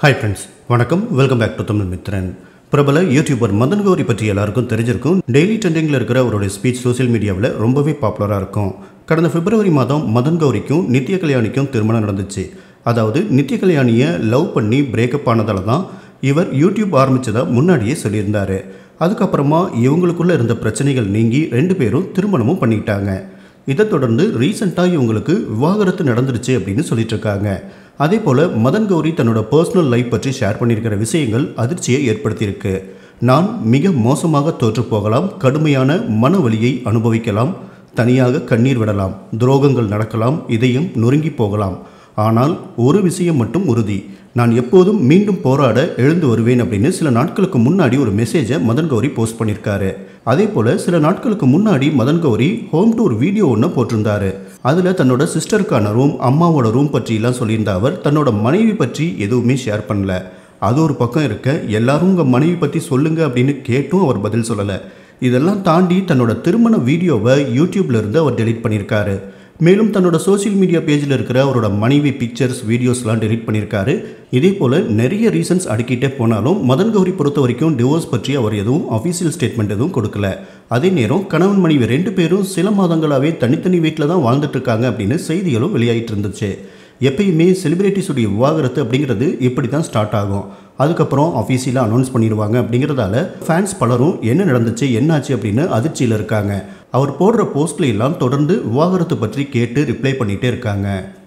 hi friends வணக்கம் welcome back to Tamil Mithran பிரபல YouTuber Madan Gowri பற்றி எல்லாருக்கும் தெரிஞ்சிருக்கும் டெய்லி ட்ரெண்டிங்கில் இருக்கிற அவருடைய ஸ்பீச் சோஷியல் மீடியாவில் ரொம்பவே பாப்புலராக இருக்கும் கடந்த பிப்ரவரி மாதம் மதன் கௌரிக்கும் நித்ய கல்யாணிக்கும் திருமணம் நடந்துச்சு அதாவது நித்ய கல்யாணியை லவ் பண்ணி பிரேக்கப் ஆனதால தான் இவர் யூடியூப் ஆரம்பித்ததா முன்னாடியே சொல்லியிருந்தாரு அதுக்கப்புறமா இவங்களுக்குள்ள இருந்த பிரச்சனைகள் நீங்கி ரெண்டு பேரும் திருமணமும் பண்ணிக்கிட்டாங்க இதை தொடர்ந்து ரீசெண்டாக இவங்களுக்கு விவாகரத்து நடந்துருச்சு அப்படின்னு சொல்லிட்டு இருக்காங்க அதே போல் மதன் கௌரி தன்னோட பர்சனல் லைஃப் பற்றி ஷேர் பண்ணியிருக்கிற விஷயங்கள் அதிர்ச்சியை ஏற்படுத்தியிருக்கு நான் மிக மோசமாக தோற்று போகலாம் கடுமையான மன வலியை அனுபவிக்கலாம் தனியாக கண்ணீர் விடலாம் துரோகங்கள் நடக்கலாம் இதயம் நொறுங்கி போகலாம் ஆனால் ஒரு விஷயம் மட்டும் உறுதி நான் எப்போதும் மீண்டும் போராட எழுந்து வருவேன் அப்படின்னு சில நாட்களுக்கு முன்னாடி ஒரு மெசேஜை மதன் கௌரி போஸ்ட் பண்ணியிருக்காரு அதே போல் சில நாட்களுக்கு முன்னாடி Madan Gowri home tour video ஒன்று போட்டிருந்தாரு அதில் தன்னோட சிஸ்டருக்கான ரூம் அம்மாவோட ரூம் பற்றிலாம் சொல்லியிருந்த அவர் தன்னோட மனைவி பற்றி எதுவுமே ஷேர் பண்ணல அது ஒரு பக்கம் இருக்க எல்லாரும் உங்கள் மனைவி பற்றி சொல்லுங்க அப்படின்னு கேட்டும் அவர் பதில் சொல்லலை இதெல்லாம் தாண்டி தன்னோட திருமண வீடியோவை யூடியூப்ல இருந்து அவர் டெலீட் பண்ணியிருக்காரு மேலும் தன்னோட சோஷியல் மீடியா பேஜில் இருக்கிற அவரோட மனைவி பிக்சர்ஸ் வீடியோஸ்லாம் டெலீட் பண்ணியிருக்காரு இதே போல் நிறைய ரீசன்ஸ் அடுக்கிட்டே போனாலும் மதன் கௌரி பொறுத்த வரைக்கும் டிவோர்ஸ் பற்றி அவர் எதுவும் அஃபீஷியல் ஸ்டேட்மெண்ட் எதுவும் கொடுக்கல அதே நேரம் கணவன் மனைவி ரெண்டு பேரும் சில மாதங்களாகவே தனித்தனி வீட்டில் தான் வாழ்ந்துட்டு இருக்காங்க அப்படின்னு செய்திகளும் வெளியாகிட்டு இருந்துச்சு எப்பயுமே செலிபிரிட்டிஸுடைய விவாகரத்து அப்படிங்கிறது இப்படி தான் ஸ்டார்ட் ஆகும் அதுக்கப்புறம் அஃபீஷியலாக அனௌன்ஸ் பண்ணிடுவாங்க அப்படிங்கிறதால ஃபேன்ஸ் பலரும் என்ன நடந்துச்சு என்னாச்சு அப்படின்னு அதிர்ச்சியில் இருக்காங்க அவர் போடுற போஸ்ட்ல எல்லாம் தொடர்ந்து விவாகரத்து பற்றி கேட்டு ரிப்ளை பண்ணிகிட்டே இருக்காங்க